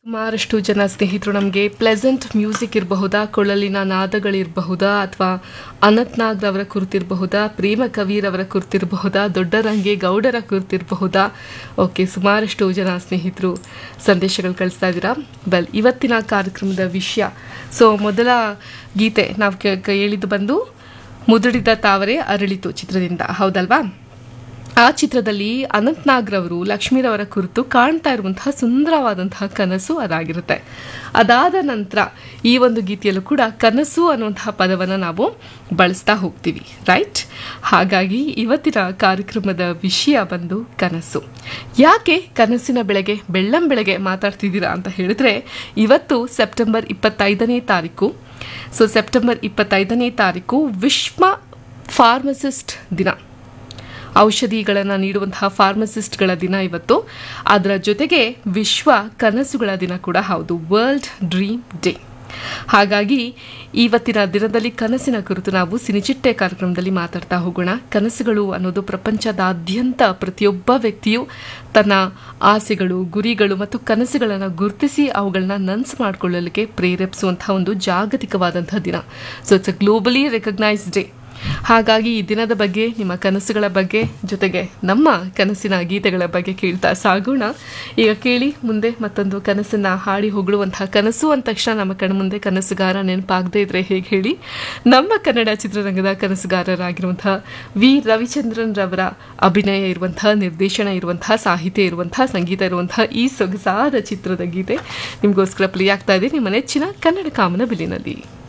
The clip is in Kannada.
ಸುಮಾರಷ್ಟು ಜನ ಸ್ನೇಹಿತರು ನಮಗೆ ಪ್ಲೆಸೆಂಟ್ ಮ್ಯೂಸಿಕ್ ಇರಬಹುದಾ ಕೊಳಲಿನ ನಾದಗಳಿರಬಹುದಾ ಅಥವಾ ಅನಂತ್ ನಾಗ್ ರವರ ಕುರಿತಿರಬಹುದಾ ಪ್ರೇಮ ಕವಿರವರ ಕುರಿತಿರಬಹುದಾ ದೊಡ್ಡರಂಗೆ ಗೌಡರ ಕುರಿತಿರಬಹುದಾ ಓಕೆ ಸುಮಾರಷ್ಟು ಜನ ಸ್ನೇಹಿತರು ಸಂದೇಶಗಳು ಕಳಿಸ್ತಾ ಇದ್ದೀರಾ ವೆಲ್ ಇವತ್ತಿನ ಕಾರ್ಯಕ್ರಮದ ವಿಷಯ ಸೊ ಮೊದಲ ಗೀತೆ ನಾವು ಹೇಳಿದ್ದು ಬಂದು ಮುದುಡಿದ ತಾವರೆ ಅರಳಿತು ಚಿತ್ರದಿಂದ ಹೌದಲ್ವಾ ಆ ಚಿತ್ರದಲ್ಲಿ ಅನಂತ್ ನಾಗ್ರವರು ಲಕ್ಷ್ಮೀರವರ ಕುರಿತು ಕಾಣ್ತಾ ಇರುವಂತಹ ಸುಂದರವಾದಂತಹ ಕನಸು ಅದಾಗಿರುತ್ತೆ ಅದಾದ ನಂತರ ಈ ಒಂದು ಗೀತೆಯಲ್ಲೂ ಕೂಡ ಕನಸು ಅನ್ನುವಂತಹ ಪದವನ್ನು ನಾವು ಬಳಸ್ತಾ ಹೋಗ್ತೀವಿ ರೈಟ್ ಹಾಗಾಗಿ ಇವತ್ತಿನ ಕಾರ್ಯಕ್ರಮದ ವಿಷಯ ಬಂದು ಕನಸು ಯಾಕೆ ಕನಸಿನ ಬೆಳೆಗೆ ಬೆಳ್ಳಂ ಬೆಳಗ್ಗೆ ಮಾತಾಡ್ತಿದ್ದೀರಾ ಅಂತ ಹೇಳಿದ್ರೆ ಇವತ್ತು ಸೆಪ್ಟೆಂಬರ್ ಇಪ್ಪತ್ತೈದನೇ ತಾರೀಕು ಸೊ ಸೆಪ್ಟೆಂಬರ್ ಇಪ್ಪತ್ತೈದನೇ ತಾರೀಕು ವಿಶ್ವ ಫಾರ್ಮಸಿಸ್ಟ್ ದಿನ ಔಷಧಿಗಳನ್ನು ನೀಡುವಂತಹ ಫಾರ್ಮಸಿಸ್ಟ್ಗಳ ದಿನ ಇವತ್ತು ಅದರ ಜೊತೆಗೆ ವಿಶ್ವ ಕನಸುಗಳ ದಿನ ಕೂಡ ಹೌದು ವರ್ಲ್ಡ್ ಡ್ರೀಮ್ ಡೇ ಹಾಗಾಗಿ ಇವತ್ತಿನ ದಿನದಲ್ಲಿ ಕನಸಿನ ಕುರಿತು ನಾವು ಸಿನಿಚಿಟ್ಟೆ ಕಾರ್ಯಕ್ರಮದಲ್ಲಿ ಮಾತಾಡ್ತಾ ಹೋಗೋಣ ಕನಸುಗಳು ಅನ್ನೋದು ಪ್ರಪಂಚದಾದ್ಯಂತ ಪ್ರತಿಯೊಬ್ಬ ವ್ಯಕ್ತಿಯು ತನ್ನ ಆಸೆಗಳು ಗುರಿಗಳು ಮತ್ತು ಕನಸುಗಳನ್ನು ಗುರುತಿಸಿ ಅವುಗಳನ್ನ ನನ್ಸ್ ಮಾಡಿಕೊಳ್ಳಲಿಕ್ಕೆ ಪ್ರೇರೇಪಿಸುವಂತಹ ಒಂದು ಜಾಗತಿಕವಾದಂತಹ ದಿನ so it's a globally recognised day ಹಾಗಾಗಿ ಈ ದಿನದ ಬಗ್ಗೆ ನಿಮ್ಮ ಕನಸುಗಳ ಬಗ್ಗೆ ಜೊತೆಗೆ ನಮ್ಮ ಕನಸಿನ ಗೀತೆಗಳ ಬಗ್ಗೆ ಕೇಳ್ತಾ ಸಾಗೋಣ ಈಗ ಕೇಳಿ ಮುಂದೆ ಮತ್ತೊಂದು ಕನಸನ್ನ ಹಾಡಿ ಹೊಗಳುವಂತಹ ಕನಸು ಅಂದ ತಕ್ಷಣ ನಮ್ಮ ಕಣ್ಮುಂದೆ ಕನಸುಗಾರ ನೆನಪಾಗದೇ ಇದ್ರೆ ಹೇಗೆ ಹೇಳಿ ನಮ್ಮ ಕನ್ನಡ ಚಿತ್ರರಂಗದ ಕನಸುಗಾರರಾಗಿರುವಂತಹ ವಿ ರವಿಚಂದ್ರನ್ ರವರ ಅಭಿನಯ ಇರುವಂತಹ ನಿರ್ದೇಶನ ಇರುವಂತಹ ಸಾಹಿತ್ಯ ಇರುವಂತಹ ಸಂಗೀತ ಇರುವಂತಹ ಈ ಸೊಗಸಾದ ಚಿತ್ರದ ಗೀತೆ ನಿಮಗೋಸ್ಕರ ಪ್ಲೇ ಆಗ್ತಾ ಇದೆ ನಿಮ್ಮ ನೆಚ್ಚಿನ ಕನ್ನಡ ಕಾಮನ ಬಿಲಿನಲ್ಲಿ